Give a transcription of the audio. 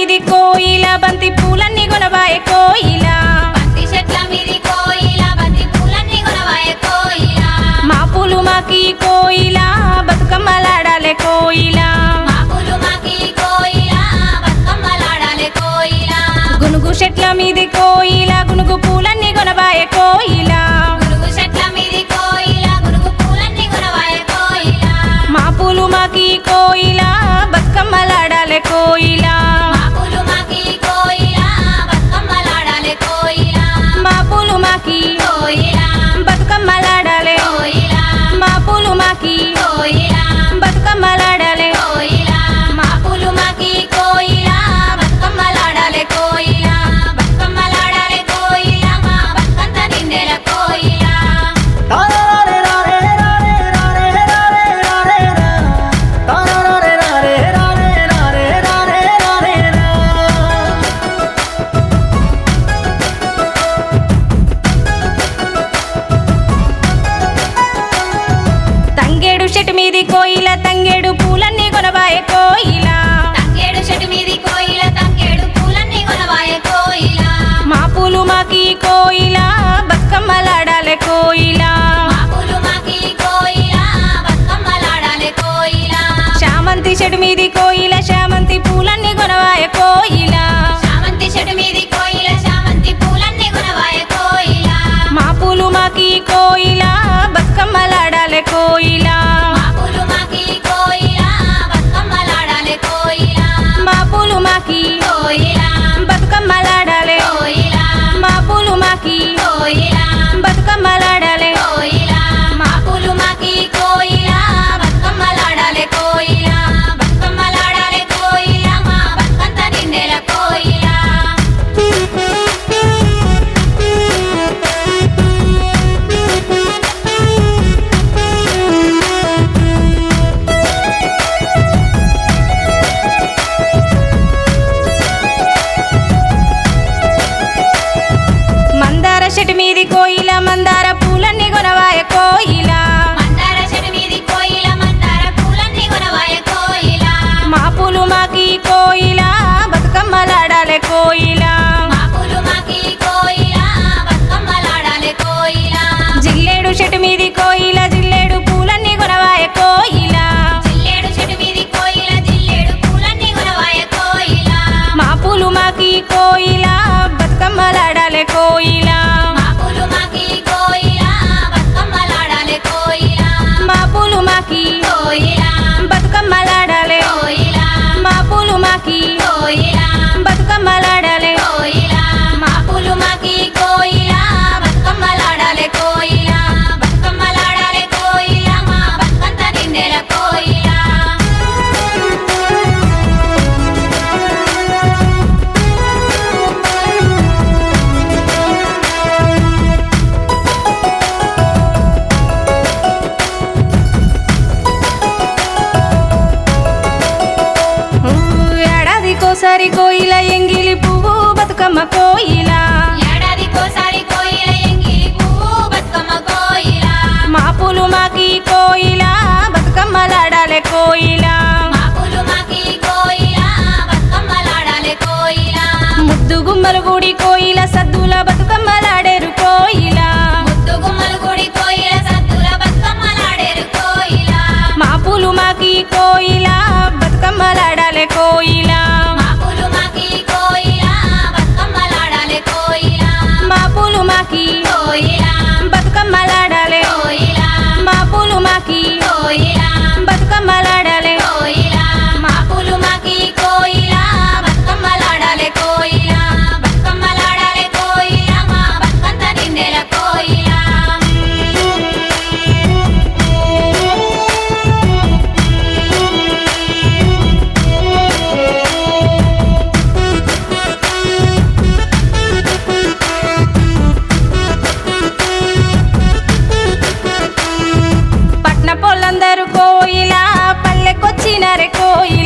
మీది కోయిల బంతి పూలన్నీ కొనబాయే కోయిల బంతి చెట్ల మీది కోయిల బంతి పూలన్నీ కొనవాయే కోయిల మా పూలు మాకి కోయిల బతుకమ్మలాడాలే కోయిల మాపులు మాకి కోయిల బతుకమ్మలాడాలే కోయిల గునుగు చెట్ల మీది కోయిల గునుగు పూలన్నీ కొనబాయే కోయిల గురుగు చెట్ల మీది కోయిల గురుగు పూలన్నీ కొనవాయే కోయిల మా పూలు మాకి కోయిల బతుకమ్మలాడాలే కోయిల మాపులు మాకి కోయిల బతుకమ్మలాడాలే కోయిల మా పూలు మాకి కోయిల బతుకమ్మలాడాలే కోయిల మా పూలు మాకి కోయిల బతుకమ్మలాడాలే కోయిల మాపులు మాకి కోయిల బతుకమ్మలాడాలే కోయిల బతుకమ్మలాడాలే కోయిల మా బతుకంత నిండెల కోయిల తంగేడు చెట్టు మీది కోయిల తంగేడు పూలన్నీ కొనబాయే కోయిల తంగేడు చెట్టు మీది కోయిల తంగేడు పూలన్నీ కొనవాయే కోయిల మా పూలు మాకి కోయిల బతుకమ్మలాడాలే కోయిల మాపులు మాకి కోయిల బతుకమ్మలాడాలే కోయిల శామంతి చెట్టు మీది కోయిల శామంతి పూలన్నీ కొనబాయే కోయిల చామంతి చెట్టు మీది కోయిల చామంతి పూలన్నీ కొనవాయే కోయిల మా పూలు మాకి కోయిల బతుకమ్మలాడాలే కోయిల మాపులు మాకి కోయిల బతుకమ్మలాడాలే కోయిల మా పూలు మాకి కోయిల బతుకమ్మలాడాలే కోయిల మా పూలు మాకి కోయిల బతుకమ్మలాడాలే కోయిల మాపులు మాకి కోయిల బతుకమ్మలాడాలే కోయిల బతుకమ్మలాడాలే కోయిల మా బతుకంత నిండెల కోయిల మందార చెట్టు మీది కోయిల మందార పూలన్నీ కొనవాయ కోయిల మందార చెట్టు మీది కోయిల మందార పూలన్నీ కొనవాయే కోయిల మా పూలు మాకి కోయిల బతుకమ్మలాడాలే కోయిల మాపులు మాకి కోయిల బతుకమ్మలాడాలే కోయిల జిల్లేడు చెట్టు మీది కోయిల జిల్లేడు పూలన్నీ కొనవాయ కోయిల జిల్లేడు చెట్టు మీది కోయిల జిల్లేడు పూలన్నీ కొనవాయే కోయిల మా పూలు మాకి కోయిల బతుకమ్మలాడాలే కోయిల మాపులు మాకి కోయిల బతుకమ్మలాడాలే కోయిల మా పూలు మాకి కోయిల బతుకమ్మలాడాలే కోయిల మా పూలు మాకి కోయిల బతుకమ్మలాడాలే కోయిల మాపులు మాకి కోయిల బతుకమ్మలాడాలే కోయిల బతుకమ్మలాడాలే కోయిల మా బతుకంత నిండెల కోయిల ఊ, ఏడాదికోసారి కోయిల ఎంగిలి పువ్వు బతుకమ్మ కోయిల ఏడాదికోసారి కోయిల ఎంగిలి పువ్వు బతుకమ్మ కోయిల మా పూలు మాకి కోయిల బతుకమ్మలాడాలే కోయిల మాపులు మాకి కోయిల బతుకమ్మలాడాలే కోయిల ముద్దు గుమ్మలు గుడి కోయిల సద్దుల బతుకమ్మలాడేరు కోయిల ముద్దు గుమ్మలు గుడి కోయిల సత్తుల బతుకమ్మలాడేరు కోయిల మా పూలు మాకి కోయిల బతుకమ్మలాడాలే కోయిల మాపులు మాకి కోయిల బతుకమ్మలాడాలే కోయిల మా పూలు మాకి కోయిల బతుకమ్మలాడాలే కోయిల మా పూలు మాకి కోయిల బతుకమ్మలాడాలే కోయిల మాపులు మాకి కోయిల బతుకమ్మలాడాలే కోయిల బతుకమ్మలాడాలే కోయిల మా బతుకంత నిండెల కోయిల పట్న పొలందరూ కోయిల పల్లెకొచ్చినారే కోయిల